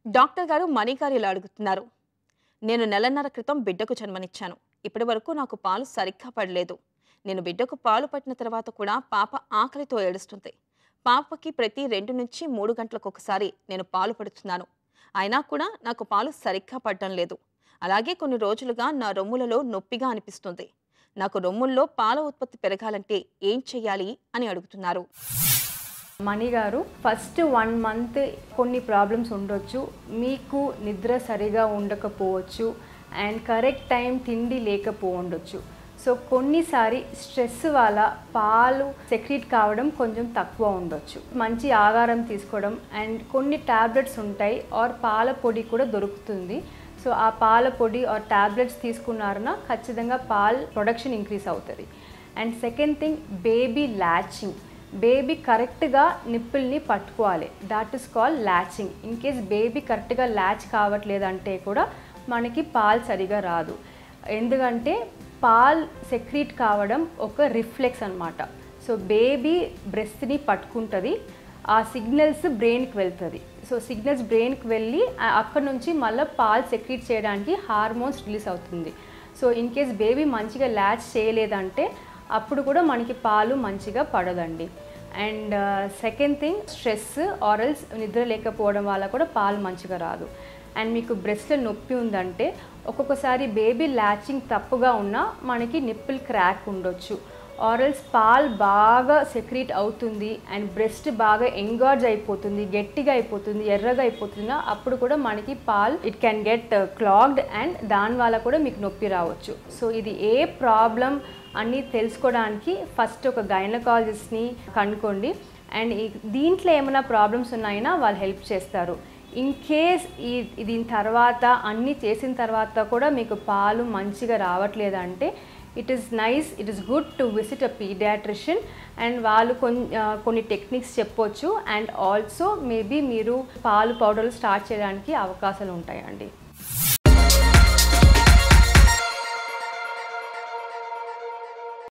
doctor గారు మణి గారు ఇలా అడుగుతున్నారు నేను నెలన్నర క్రితం బిడ్డకు జన్మనిచ్చాను ఇప్పటి వరకు నాకు పాలు సరిగ్గా పడలేదు నేను బిడ్డకు పాలు పట్టిన తర్వాత కూడా పాప ఆకలితో ఏడుస్తుంది పాపకి ప్రతి రెండు నుంచి మూడు గంటలకు ఒకసారి నేను పాలు పడుతున్నాను అయినా కూడా నాకు పాలు సరిగ్గా పడడం లేదు అలాగే కొన్ని రోజులుగా నా రొమ్ములలో నొప్పిగా అనిపిస్తుంది నాకు రొమ్ముల్లో పాల ఉత్పత్తి పెరగాలంటే ఏం చెయ్యాలి అని అడుగుతున్నారు మణి గారు ఫస్ట్ వన్ మంత్ కొన్ని ప్రాబ్లమ్స్ ఉండొచ్చు మీకు నిద్ర సరిగా ఉండకపోవచ్చు అండ్ కరెక్ట్ టైం తిండి లేకపోవచ్చు సో కొన్నిసారి స్ట్రెస్ వల్ల పాలు సెక్రీట్ కావడం కొంచెం తక్కువ ఉండొచ్చు మంచి ఆహారం తీసుకోవడం అండ్ కొన్ని ట్యాబ్లెట్స్ ఉంటాయి ఆర్ పాల పొడి కూడా దొరుకుతుంది సో ఆ పాల పొడి ఆర్ ట్యాబ్లెట్స్ తీసుకున్నారన ఖచ్చితంగా పాల్ ప్రొడక్షన్ ఇంక్రీస్ అవుతుంది and second thing baby latching baby కరెక్ట్గా నిప్పుల్ని పట్టుకోవాలి that is call latching in case baby కరెక్ట్గా ల్యాచ్ కావట్లేదంటే కూడా మనకి పాలు సరిగా రాదు ఎందుకంటే పాల్ సెక్రీట్ కావడం ఒక రిఫ్లెక్స్ అనమాట సో బేబీ బ్రెస్ట్ని పట్టుకుంటుంది ఆ సిగ్నల్స్ బ్రెయిన్కి వెళ్తుంది సో సిగ్నల్స్ బ్రెయిన్కి వెళ్ళి ఆ- అక్కడ నుంచి మళ్ళీ పాల్ సెక్రీట్ చేయడానికి హార్మోన్స్ రిలీజ్ అవుతుంది సో ఇన్ కేస్ బేబీ మంచిగా ల్యాచ్ చేయలేదంటే అప్పుడు కూడా మనకి పాలు మంచిగా పడదండి అండ్ సెకండ్ థింగ్ స్ట్రెస్ ఆరల్స్ నిద్ర లేకపోవడం వల్ల కూడా పాలు మంచిగా రాదు అండ్ మీకు బ్రెస్ట్లో నొప్పి ఉందంటే ఒక్కొక్కసారి బేబీ ల్యాచింగ్ తప్పుగా ఉన్నా మనకి నిప్పుల్ క్రాక్ ఉండొచ్చు ఆరల్స్ పాల్ బాగా సెక్రీట్ అవుతుంది అండ్ బ్రెస్ట్ బాగా ఎంగార్జ్ అయిపోతుంది గట్టిగా అయిపోతుంది ఎర్రగా అయిపోతుంది అప్పుడు కూడా మనకి పాల్ it can get clogged and దాని వల్ల కూడా మీకు నొప్పి రావచ్చు సో ఇది ఏ ప్రాబ్లం అన్నీ తెలుసుకోవడానికి ఫస్ట్ ఒక గైనకాలజిస్ట్ని కనుక్కోండి అండ్ ఈ దీంట్లో ఏమైనా ప్రాబ్లమ్స్ ఉన్నాయినా వాళ్ళు హెల్ప్ చేస్తారు ఇన్ కేస్ ఈ దీని తర్వాత అన్నీ చేసిన తర్వాత కూడా మీకు పాలు మంచిగా రావట్లేదంటే it is nice it is good to visit a paediatrician and వాళ్ళు కొన్ని ఆ, కొన్ని టెక్నిక్స్ చెప్పొచ్చు అండ్ ఆల్సో మేబీ మీరు పాలు పౌడర్లు స్టార్ట్ చేయడానికి అవకాశాలు ఉంటాయండి